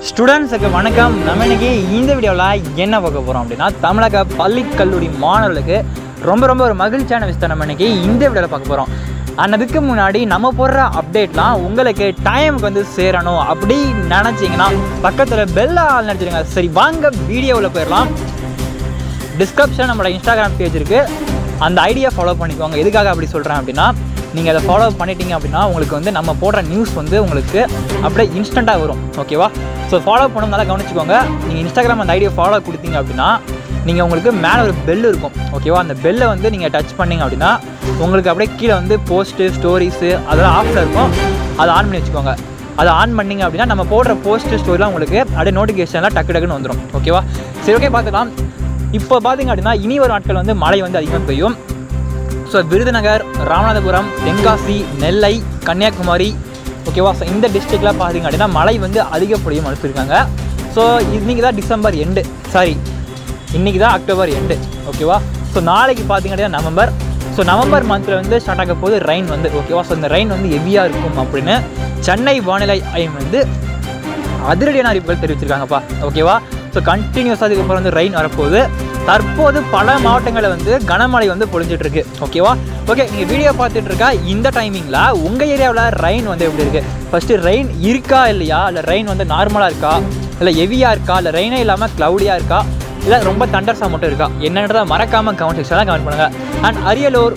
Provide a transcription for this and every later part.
ஸ்டூடெண்ட்ஸுக்கு வணக்கம் நம்ம இன்னைக்கு இந்த வீடியோவில் என்ன பார்க்க போகிறோம் அப்படின்னா தமிழக பள்ளி கல்லூரி மாணவர்களுக்கு ரொம்ப ரொம்ப ஒரு மகிழ்ச்சியான விஷயத்தை நம்ம இன்னைக்கு இந்த வீடியோவில் பார்க்க போகிறோம் அதுக்கு முன்னாடி நம்ம போடுற அப்டேட்லாம் உங்களுக்கு டைமுக்கு வந்து சேரணும் அப்படி நினச்சிங்கன்னா பக்கத்தில் பெல்ல ஆள் நினச்சிடுங்க சரி வாங்க வீடியோவில் போயிடலாம் டிஸ்கிரிப்ஷன் நம்மளோட இன்ஸ்டாகிராம் பேஜ் இருக்குது அந்த ஐடியா ஃபாலோ பண்ணிக்கோங்க எதுக்காக அப்படி சொல்கிறேன் அப்படின்னா நீங்கள் அதை ஃபாலோ பண்ணிட்டீங்க அப்படின்னா உங்களுக்கு வந்து நம்ம போடுற நியூஸ் வந்து உங்களுக்கு அப்படியே இன்ஸ்டண்ட்டாக வரும் ஓகேவா ஸோ ஃபாலோ பண்ணணும் நல்லா கவனிச்சுக்கோங்க நீங்கள் இன்ஸ்டாகிராம் அந்த ஐடியா ஃபாலோ கொடுத்தீங்க அப்படின்னா நீங்கள் உங்களுக்கு மேலே ஒரு பெல் இருக்கும் ஓகேவா அந்த பெல்லை வந்து நீங்கள் டச் பண்ணீங்க அப்படின்னா உங்களுக்கு அப்படியே கீழே வந்து போஸ்ட்டு ஸ்டோரிஸு அதெல்லாம் ஆஃபில் இருக்கும் அதை ஆன் பண்ணி வச்சுக்கோங்க அதை ஆன் பண்ணீங்க அப்படின்னா நம்ம போடுற போஸ்ட் ஸ்டோரிலாம் உங்களுக்கு அப்படியே நோட்டிஃபிகேஷன்லாம் டக்கு டக்குன்னு வந்துடும் ஓகேவா சரி ஓகே பார்த்துக்கலாம் இப்போ பார்த்தீங்க அப்படின்னா இனி ஒரு நாட்கள் வந்து மழை வந்து அதிகமாக பெய்யும் ஸோ விருதுநகர் ராமநாதபுரம் தென்காசி நெல்லை கன்னியாகுமரி ஓகேவா ஸோ இந்த டிஸ்ட்ரிக்டில் பார்த்தீங்க அப்படின்னா மழை வந்து அதிக பொழியும் அனுப்பியிருக்காங்க ஸோ இன்றைக்கி தான் டிசம்பர் எண்டு சாரி இன்றைக்கி தான் அக்டோபர் எண்டு ஓகேவா ஸோ நாளைக்கு பார்த்தீங்க அப்படின்னா நவம்பர் ஸோ நவம்பர் மந்தில் வந்து ஸ்டார்ட் ஆக போது ரெயின் வந்து ஓகேவா ஸோ இந்த ரெயின் வந்து ஹெவியாக இருக்கும் அப்படின்னு சென்னை வானிலை ஆய்வு வந்து அதிரடியான அறிவிப்புகள் தெரிவிச்சிருக்காங்கப்பா ஓகேவா ஸோ கண்டினியூஸாக அதுக்கப்புறம் வந்து ரெயின் வரப்போகுது தற்போது பல மாவட்டங்களில் வந்து கனமழை வந்து பொழிஞ்சிட்டு இருக்கு ஓகேவா ஓகே நீங்கள் வீடியோ பார்த்துட்டு இருக்கா இந்த டைமிங்கில் உங்கள் ஏரியாவில் ரெயின் வந்து எப்படி இருக்குது ஃபஸ்ட்டு ரெயின் இருக்கா இல்லையா இல்லை ரெயின் வந்து நார்மலாக இருக்கா இல்லை ஹெவியாக இருக்கா இல்லை ரெயினே இல்லாமல் க்ளவுடியாக இருக்கா இல்லை ரொம்ப தண்டர்ஸாக மட்டும் இருக்கா என்னன்றதை மறக்காமல் கமெண்ட் செக்ஷனில் கமெண்ட் பண்ணுங்கள் அண்ட் அரியலூர்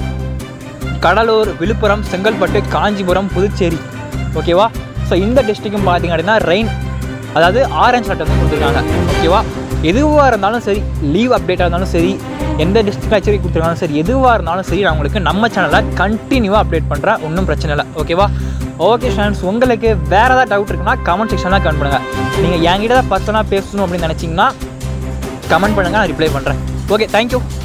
கடலூர் விழுப்புரம் செங்கல்பட்டு காஞ்சிபுரம் புதுச்சேரி ஓகேவா ஸோ இந்த டிஸ்ட்ரிக்டும் பார்த்தீங்க அப்படின்னா ரெயின் அதாவது ஆரஞ்ச் அலர்ட் வந்து கொடுத்துருக்காங்க ஓகேவா எதுவாக இருந்தாலும் சரி லீவ் அப்டேட்டாக இருந்தாலும் சரி எந்த டிஸ்ட்ரிக்ட் எச்சரிக்கை கொடுத்துருக்காலும் சரி எதுவாக இருந்தாலும் சரி நான் உங்களுக்கு நம்ம சேனலில் கண்டினியூவாக அப்டேட் பண்ணுறேன் ஒன்றும் பிரச்சனை இல்லை ஓகேவா ஓகே ஃப்ரெண்ட்ஸ் உங்களுக்கு வேறு ஏதாவது டவுட் இருக்குன்னா கமெண்ட் செக்ஷனில் கமெண்ட் பண்ணுங்கள் நீங்கள் என்கிட்ட தான் பர்சனலாக பேசணும் அப்படின்னு நினச்சிங்கன்னா கமெண்ட் பண்ணுங்கள் நான் ரிப்ளை பண்ணுறேன் ஓகே தேங்க்யூ